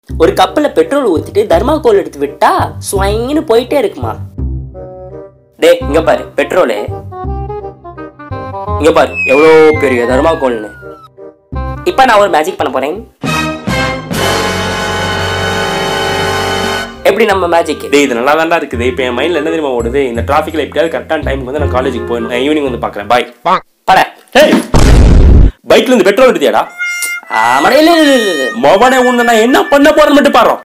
ஒரு கப்பில் பெட்ரோல் ஊற்றிட்டு தர்மாக்கோல் எடுத்து விட்டா ஸ்வைன்னு போயிட்டே இருக்குமா டேய் இங்க பாரு பெட்ரோலு இங்க பாரு எவ்வளோ பெரிய தர்மாக்கோல்னு இப்போ நான் ஒரு மேஜிக் பண்ண போறேன் எப்படி நம்ம மேஜிக் டேய் இது நல்லா தான்டா இருக்குது இப்போ என் மைண்ட்ல என்ன தெரியுமா ஓடுது இந்த டிராஃபிக்ல எப்படியாவது கரெக்டான டைமுக்கு வந்து நான் காலேஜுக்கு போயிடணும் ஈவினிங் வந்து பார்க்குறேன் பாய் பட ஹேய் பைக்ல இருந்து பெட்ரோல் எடுத்தியாடா ஆமாடா இல்லை இல்லை இல்லை மொபனே உன்னை நான் என்ன பண்ண போறேன்னு மட்டும் பாரு